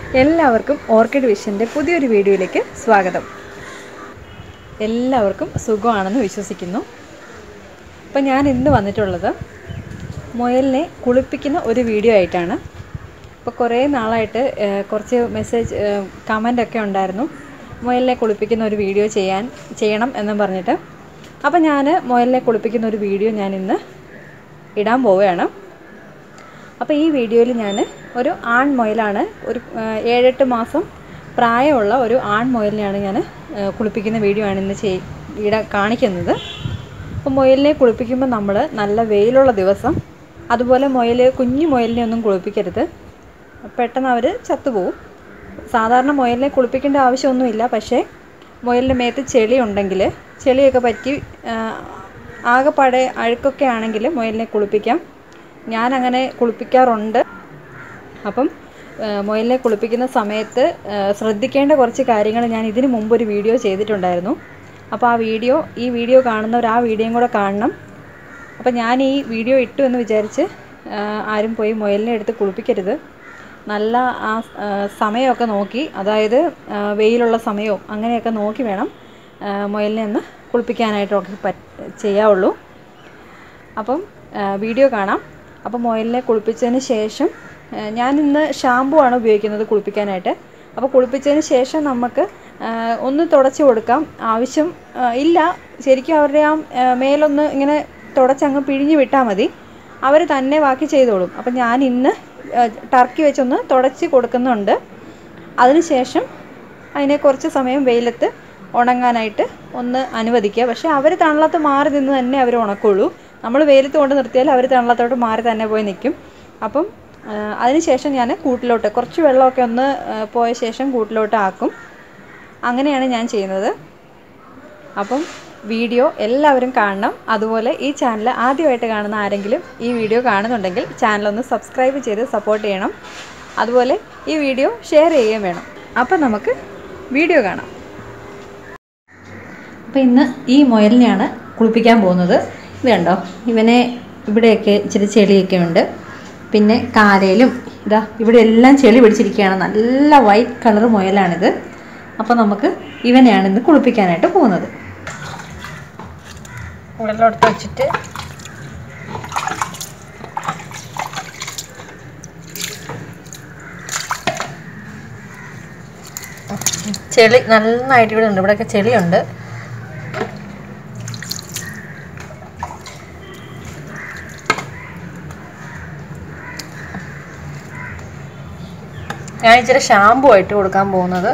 എല്ലാവർക്കും ഓർക്കിഡ് വിഷൻ്റെ പുതിയൊരു വീഡിയോയിലേക്ക് സ്വാഗതം എല്ലാവർക്കും സുഖമാണെന്ന് വിശ്വസിക്കുന്നു അപ്പം ഞാൻ ഇന്ന് വന്നിട്ടുള്ളത് മുയലിനെ കുളിപ്പിക്കുന്ന ഒരു വീഡിയോ ആയിട്ടാണ് അപ്പോൾ കുറേ നാളായിട്ട് ഏഹ്, കുറച്ച് മെസ്സേജ് കമൻ്റ് ഒക്കെ ഉണ്ടായിരുന്നു മുയലിനെ കുളിപ്പിക്കുന്ന ഒരു വീഡിയോ ചെയ്യാൻ ചെയ്യണം എന്നും പറഞ്ഞിട്ട് അപ്പോൾ ഞാൻ മുയലിനെ കുളിപ്പിക്കുന്ന ഒരു വീഡിയോ ഞാൻ ഇന്ന് ഇടാൻ പോവുകയാണ് അപ്പോൾ ഈ വീഡിയോയിൽ ഞാൻ ഒരു ആൺ മുയലാണ് ഒരു ആ, ഏഴെട്ട് മാസം പ്രായമുള്ള ഒരു ആൺ മുയലിനെയാണ് ഞാൻ ആ, കുളിപ്പിക്കുന്ന വീഡിയോ ആണ് ഇന്ന് ചെയ് ഇവിടെ കാണിക്കുന്നത് അപ്പോൾ മുയലിനെ കുളിപ്പിക്കുമ്പോൾ നമ്മൾ നല്ല വെയിലുള്ള ദിവസം അതുപോലെ മുയൽ കുഞ്ഞു മുയലിനെ ഒന്നും കുളിപ്പിക്കരുത് പെട്ടെന്ന് അവർ ചത്തുപോകും സാധാരണ മുയലിനെ കുളിപ്പിക്കേണ്ട ആവശ്യമൊന്നുമില്ല പക്ഷേ മുയലിൻ്റെ മേത്ത് ചെളി ഉണ്ടെങ്കിൽ ചെളിയൊക്കെ പറ്റി ആ, ആകെപ്പാടെ അഴുക്കൊക്കെ ആണെങ്കിൽ മുയലിനെ കുളിപ്പിക്കാം ഞാൻ അങ്ങനെ കുളിപ്പിക്കാറുണ്ട് അപ്പം ആ, മുയലിനെ കുളിപ്പിക്കുന്ന സമയത്ത് ആ, ശ്രദ്ധിക്കേണ്ട കുറച്ച് കാര്യങ്ങൾ ഞാൻ ഇതിന് മുമ്പ് ഒരു വീഡിയോ ചെയ്തിട്ടുണ്ടായിരുന്നു അപ്പോൾ ആ വീഡിയോ ഈ വീഡിയോ കാണുന്നവർ ആ വീഡിയോയും കൂടെ കാണണം അപ്പോൾ ഞാൻ ഈ വീഡിയോ ഇട്ടു എന്ന് വിചാരിച്ച് ആ, ആരും പോയി മുയലിനെ എടുത്ത് കുളിപ്പിക്കരുത് നല്ല ആ ആ, സമയമൊക്കെ നോക്കി അതായത് ആ, വെയിലുള്ള സമയവും അങ്ങനെയൊക്കെ നോക്കി വേണം ആ, മുയലിനെ ഒന്ന് കുളിപ്പിക്കാനായിട്ടൊക്കെ പറ്റ് ചെയ്യാവുള്ളൂ അപ്പം ആ, വീഡിയോ കാണാം അപ്പം മുയലിനെ കുളിപ്പിച്ചതിന് ശേഷം ആ, ഞാൻ ഇന്ന് ഷാമ്പു ആണ് ഉപയോഗിക്കുന്നത് കുളിപ്പിക്കാനായിട്ട് അപ്പോൾ കുളിപ്പിച്ചതിന് ശേഷം നമുക്ക് ആ, ഒന്ന് തുടച്ച് കൊടുക്കാം ആവശ്യം ആ, ഇല്ല ശരിക്കും അവരുടെ ആ ആ, മേലൊന്ന് ഇങ്ങനെ തുടച്ചങ്ങ് പിഴിഞ്ഞ് വിട്ടാൽ മതി അവർ തന്നെ ബാക്കി ചെയ്തോളും അപ്പം ഞാൻ ഇന്ന് ആ, ടർക്കി വെച്ചൊന്ന് തുടച്ച് കൊടുക്കുന്നുണ്ട് അതിനുശേഷം അതിനെ കുറച്ച് സമയം വെയിലത്ത് ഉണങ്ങാനായിട്ട് ഒന്ന് അനുവദിക്കുക പക്ഷേ അവർ തണലത്ത് മാറി നിന്ന് തന്നെ അവർ ഉണക്കുള്ളൂ നമ്മൾ വെയിലത്ത് കൊണ്ട് നിർത്തിയാൽ അവർ തണലത്തോട്ട് മാറി തന്നെ പോയി നിൽക്കും അപ്പം ആ, അതിനുശേഷം ഞാൻ കൂട്ടിലോട്ട് കുറച്ച് വെള്ളമൊക്കെ ഒന്ന് ആ, പോയ ശേഷം കൂട്ടിലോട്ട് ആക്കും അങ്ങനെയാണ് ഞാൻ ചെയ്യുന്നത് അപ്പം വീഡിയോ എല്ലാവരും കാണണം അതുപോലെ ഈ ചാനൽ ആദ്യമായിട്ട് കാണുന്ന ആരെങ്കിലും ഈ വീഡിയോ കാണുന്നുണ്ടെങ്കിൽ ചാനൽ ഒന്ന് സബ്സ്ക്രൈബ് ചെയ്ത് സപ്പോർട്ട് ചെയ്യണം അതുപോലെ ഈ വീഡിയോ ഷെയർ ചെയ്യുകയും വേണം അപ്പം നമുക്ക് വീഡിയോ കാണാം അപ്പോൾ ഇന്ന് ഈ മുയലിനെയാണ് കുളിപ്പിക്കാൻ പോകുന്നത് ഇത് കണ്ടോ ഇവനെ ഇവിടെയൊക്കെ ഇച്ചിരി ചെളിയൊക്കെ ഉണ്ട് പിന്നെ കാലയിലും ഇതാ ഇവിടെ എല്ലാം ചെളി പിടിച്ചിരിക്കുകയാണ് നല്ല വൈറ്റ് കളർ മുയലാണിത് അപ്പോൾ നമുക്ക് ഇവനെയാണ് ഇന്ന് കുളിപ്പിക്കാനായിട്ട് പോകുന്നത് വെള്ളം എടുത്ത് വെച്ചിട്ട് ചെളി നന്നായിട്ട് ഇവിടെ ഉണ്ട് ഇവിടെയൊക്കെ ചെളിയുണ്ട് ഞാൻ ഇച്ചിരി ഷാമ്പു ആയിട്ട് കൊടുക്കാൻ പോകുന്നത്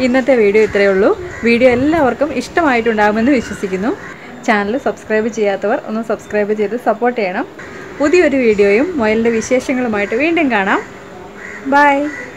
ഇന്നത്തെ വീഡിയോ ഇത്രയേ ഉള്ളൂ വീഡിയോ എല്ലാവർക്കും ഇഷ്ടമായിട്ടുണ്ടാകുമെന്ന് വിശ്വസിക്കുന്നു ചാനൽ സബ്സ്ക്രൈബ് ചെയ്യാത്തവർ ഒന്ന് സബ്സ്ക്രൈബ് ചെയ്ത് സപ്പോർട്ട് ചെയ്യണം പുതിയൊരു വീഡിയോയും മൊയലിൻ്റെ വിശേഷങ്ങളുമായിട്ട് വീണ്ടും കാണാം ബൈ